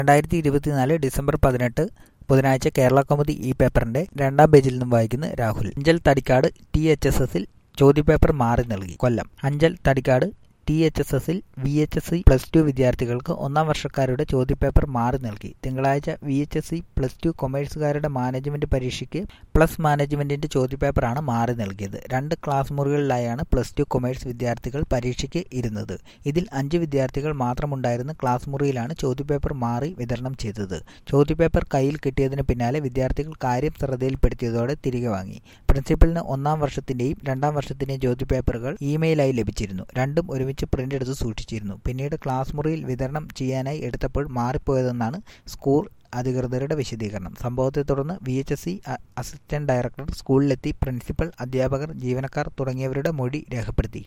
രണ്ടായിരത്തി ഇരുപത്തിനാല് ഡിസംബർ പതിനെട്ട് ബുധനാഴ്ച കേരള കൗമുദി ഈ പേപ്പറിന്റെ രണ്ടാം പേജിൽ നിന്നും വായിക്കുന്നു Rahul Anchal Thadikkad T H S എസിൽ ചോദ്യപേപ്പർ മാറി നൽകി Kollam Anchal Thadikkad T H S എസിൽ V H S C plus two വിദ്യാർത്ഥികൾക്ക് ഒന്നാം വർഷക്കാരുടെ ചോദ്യപേപ്പർ മാറി നൽകി തിങ്കളാഴ്ച V H S C plus two കൊമേഴ്സുകാരുടെ മാനേജ്മെന്റ് പരീക്ഷയ്ക്ക് പ്ലസ് മാനേജ്മെന്റിന്റെ ചോദ്യപേപ്പറാണ് മാറി നൽകിയത് രണ്ട് ക്ലാസ് മുറികളിലായാണ് പ്ലസ് ടു കൊമേഴ്സ് വിദ്യാർത്ഥികൾ പരീക്ഷയ്ക്ക് ഇരുന്നത് ഇതിൽ അഞ്ച് വിദ്യാർത്ഥികൾ മാത്രമുണ്ടായിരുന്ന ക്ലാസ് മുറിയിലാണ് ചോദ്യപേപ്പർ മാറി വിതരണം ചെയ്തത് ചോദ്യപേപ്പർ കയ്യിൽ കിട്ടിയതിന് പിന്നാലെ വിദ്യാർത്ഥികൾ കാര്യം ശ്രദ്ധയിൽപ്പെടുത്തിയതോടെ തിരികെ വാങ്ങി പ്രിൻസിപ്പലിന് ഒന്നാം വർഷത്തിന്റെയും രണ്ടാം വർഷത്തിന്റെയും ചോദ്യപേപ്പറുകൾ ഇമെയിലായി ലഭിച്ചിരുന്നു രണ്ടും ഒരുമിച്ച് പ്രിന്റ് എടുത്ത് സൂക്ഷിച്ചിരുന്നു പിന്നീട് ക്ലാസ് മുറിയിൽ വിതരണം ചെയ്യാനായി എടുത്തപ്പോൾ മാറിപ്പോയതെന്നാണ് സ്കൂൾ അധികൃതരുടെ വിശദീകരണം സംഭവത്തെ തുടർന്ന് V H S C assistant director സ്കൂളിലെത്തി പ്രിൻസിപ്പൽ അധ്യാപകർ ജീവനക്കാർ തുടങ്ങിയവരുടെ മൊഴി രേഖപ്പെടുത്തി